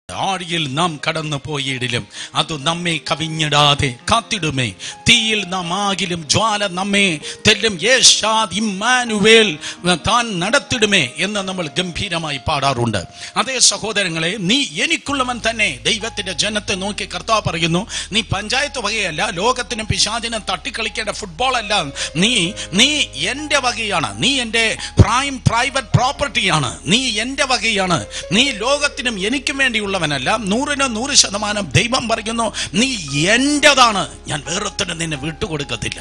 ആഴിയിൽ നാം കടന്നു പോയിടിലും അത് നമ്മെ കവിഞ്ഞിടാതെ കാത്തിടുമേ തീയിൽ നാം ആകിലും ജ്വാല നമ്മെ തെല്ലും യേശാദ് ഇമ്മാനുവേൽ താൻ നടത്തിടുമേ എന്ന് നമ്മൾ ഗംഭീരമായി പാടാറുണ്ട് അതേ സഹോദരങ്ങളെ നീ എനിക്കുള്ളവൻ തന്നെ ദൈവത്തിന്റെ ജനത്തെ നോക്കി കർത്താവ് പറയുന്നു നീ പഞ്ചായത്ത് വകയല്ല ലോകത്തിനും പിശാചിനും തട്ടിക്കളിക്കേണ്ട ഫുട്ബോൾ അല്ല നീ നീ എന്റെ വകയാണ് നീ എന്റെ പ്രൈം പ്രൈവറ്റ് പ്രോപ്പർട്ടിയാണ് നീ എന്റെ വകയാണ് നീ ലോകത്തിനും എനിക്കും വേണ്ടിയുള്ളവനല്ല നൂറിന് നൂറ് ശതമാനം ദൈവം പറയുന്നു നീ എന്റേതാണ് ഞാൻ വേറൊത്തിനും നിന്നെ വിട്ടുകൊടുക്കത്തില്ല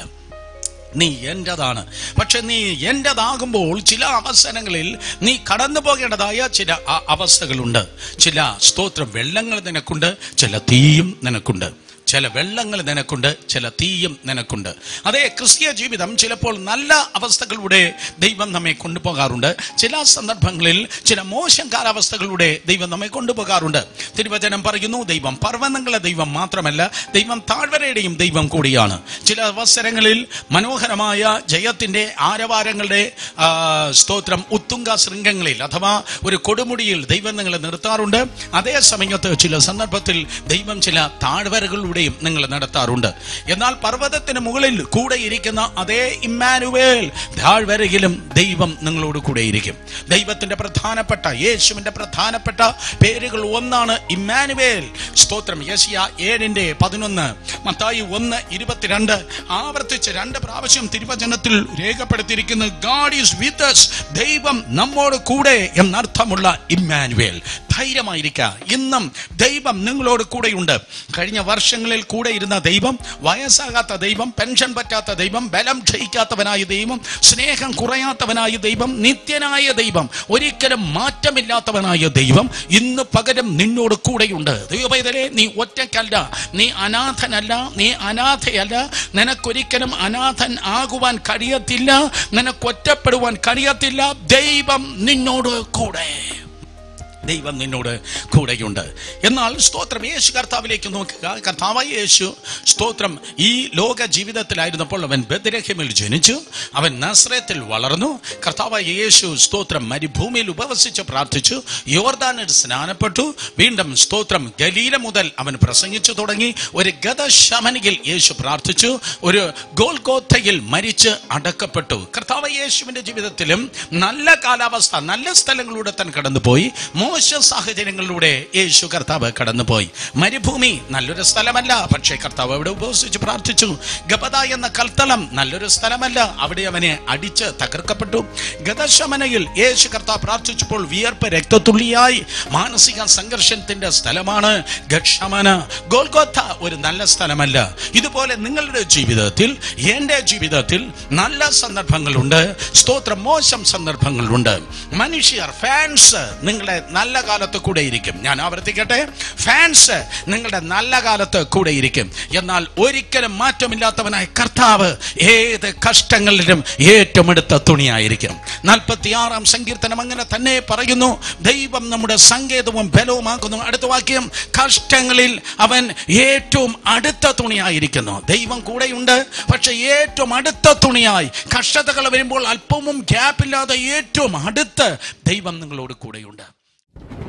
നീ എന്റേതാണ് പക്ഷെ നീ എന്റേതാകുമ്പോൾ ചില അവസരങ്ങളിൽ നീ കടന്നു പോകേണ്ടതായ ചില അ- അവസ്ഥകളുണ്ട് ചില സ്തോത്ര വെള്ളങ്ങൾ നിനക്കുണ്ട് ചില തീയും നിനക്കുണ്ട് ചില വെള്ളങ്ങൾ നിനക്കുണ്ട് ചില തീയും നിനക്കുണ്ട് അതേ ക്രിസ്തീയ ജീവിതം ചിലപ്പോൾ നല്ല അവസ്ഥകളിലൂടെ ദൈവം നമ്മെ കൊണ്ടുപോകാറുണ്ട് ചില സന്ദർഭങ്ങളിൽ ചില മോശം കാലാവസ്ഥകളിലൂടെ ദൈവം നമ്മെ കൊണ്ടുപോകാറുണ്ട് തിരുവചനം പറയുന്നു ദൈവം പർവ്വതങ്ങളെ ദൈവം മാത്രമല്ല ദൈവം താഴ്വരയുടെയും ദൈവം കൂടിയാണ് ചില അവസരങ്ങളിൽ മനോഹരമായ ജയത്തിന്റെ ആരവാരങ്ങളുടെ ആ, സ്തോത്രം ഉത്തുംഗ ശൃംഗങ്ങളിൽ അഥവാ ഒരു കൊടുമുടിയിൽ ദൈവം നിങ്ങളെ നിർത്താറുണ്ട് അതേ സമയത്ത് ചില സന്ദർഭത്തിൽ ദൈവം ചില താഴ്വരകളിലൂടെയും നിങ്ങളെ നടത്താറുണ്ട് എന്നാൽ പർവ്വതത്തിന് മുകളിൽ കൂടെ ഇരിക്കുന്ന അതേ ഇമ്മാനുവേൽ താഴ്വരയിലും ദൈവം നിങ്ങളോട് കൂടെ ഇരിക്കും ദൈവത്തിന്റെ പ്രധാനപ്പെട്ട യേശുവിന്റെ പ്രധാനപ്പെട്ട പേരുകൾ ഒന്നാണ് ഇമ്മാനുവേൽ സ്തോത്രം യേശിയ ഏഴിന്റെ പതിനൊന്ന് മത്തായി ഒന്ന് ഇരുപത്തിരണ്ട് ആവർത്തിച്ച് രണ്ട് പ്രാവശ്യം തിരുവചനത്തിൽ രേഖപ്പെടുത്തിയിരിക്കുന്ന ഗാഡ് ഈസ് വിത്ത് us ദൈവം നമ്മോട് കൂടെ എന്നർത്ഥമുള്ള ഇമ്മാനുവേൽ ധൈര്യമായിരിക്കുക ഇന്നും ദൈവം നിങ്ങളോട് കൂടെയുണ്ട് കഴിഞ്ഞ വർഷങ്ങളിൽ കൂടെ ഇരുന്ന ദൈവം വയസ്സാകാത്ത ദൈവം പെൻഷൻ പറ്റാത്ത ദൈവം ബലം ക്ഷയിക്കാത്തവനായ ദൈവം സ്നേഹം കുറയാത്തവനായ ദൈവം നിത്യനായ ദൈവം ഒരിക്കലും മാറ്റമില്ലാത്തവനായ ദൈവം ഇന്ന് പകരം നിന്നോട് കൂടെയുണ്ട് ദൈവപൈതലെ നീ ഒറ്റയ്ക്കല്ല നീ അനാഥനല്ല നീ അനാഥയല്ല നിനക്കൊരിക്കലും അനാഥൻ ആകുവാൻ കഴിയത്തില്ല നിനക്ക് ഒറ്റപ്പെടുവാൻ കഴിയത്തില്ല ദൈവം നിന്നോട് കൂടെ ദൈവം നിന്നോട് കൂടെയുണ്ട് എന്നാൽ സ്തോത്രം യേശു കർത്താവിലേക്ക് നോക്കുക കർത്താവായ യേശു സ്തോത്രം ഈ ലോക ജീവിതത്തിലായിരുന്നപ്പോൾ അവൻ ബദ്രഹ്യമിൽ ജനിച്ചു അവൻ നസ്രത്തിൽ വളർന്നു കർത്താവായ യേശു സ്തോത്രം മരുഭൂമിയിൽ ഉപവസിച്ച് പ്രാർത്ഥിച്ചു യോർദാനിൽ സ്നാനപ്പെട്ടു വീണ്ടും സ്തോത്രം ഗലീല മുതൽ അവൻ പ്രസംഗിച്ചു തുടങ്ങി ഒരു ഗതശമനിയിൽ യേശു പ്രാർത്ഥിച്ചു ഒരു ഗോൽഗോത്തയിൽ മരിച്ച് അടക്കപ്പെട്ടു കർത്താവ് യേശുവിന്റെ ജീവിതത്തിലും നല്ല കാലാവസ്ഥ നല്ല സ്ഥലങ്ങളിലൂടെ താൻ കടന്നുപോയി മോശ സാഹചര്യങ്ങളിലൂടെ യേശു കർത്താവ് കടന്നുപോയി മരുഭൂമി നല്ലൊരു സ്ഥലമല്ല പക്ഷേ കർത്താവ് അവിടെ ഉപവസിച്ച് പ്രാർത്ഥിച്ചു ഗപത എന്ന കൽത്തളം നല്ലൊരു സ്ഥലമല്ല അവിടെ അവനെ അടിച്ച് തകർക്കപ്പെട്ടു ഗതശമനയിൽ യേശു കർത്താവ് പ്രാർത്ഥിച്ചപ്പോൾ വിയർപ്പ് രക്തത്തുള്ളിയായി മാനസിക സംഘർഷത്തിന്റെ സ്ഥലമാണ് ഗക്ഷമന ഗോൽഗോത്ത ഒരു നല്ല സ്ഥലമല്ല ഇതുപോലെ നിങ്ങളുടെ ജീവിതത്തിൽ എൻ്റെ ജീവിതത്തിൽ നല്ല സന്ദർഭങ്ങളുണ്ട് സ്തോത്രം മോശം സന്ദർഭങ്ങളുണ്ട് മനുഷ്യർ ഫാൻസ് നിങ്ങളുടെ നല്ല കാലത്ത് കൂടെ ഇരിക്കും ഞാൻ ആവർത്തിക്കട്ടെ ഫാൻസ് നിങ്ങളുടെ നല്ല കാലത്ത് കൂടെ ഇരിക്കും എന്നാൽ ഒരിക്കലും മാറ്റമില്ലാത്തവനായ കർത്താവ് ഏത് കഷ്ടങ്ങളിലും ഏറ്റവും അടുത്ത തുണിയായിരിക്കും നാൽപ്പത്തിയാറാം സങ്കീർത്തനം അങ്ങനെ തന്നെ പറയുന്നു ദൈവം നമ്മുടെ സങ്കേതവും ബലവുമാക്കുന്നു അടുത്ത വാക്യം കഷ്ടങ്ങളിൽ അവൻ ഏറ്റവും അടുത്ത തുണിയായിരിക്കുന്നു ദൈവം കൂടെയുണ്ട് പക്ഷെ ഏറ്റവും അടുത്ത തുണിയായി കഷ്ടതകൾ വരുമ്പോൾ അല്പവും ഗ്യാപ്പില്ലാതെ ഏറ്റവും അടുത്ത് ദൈവം നിങ്ങളോട് കൂടെയുണ്ട്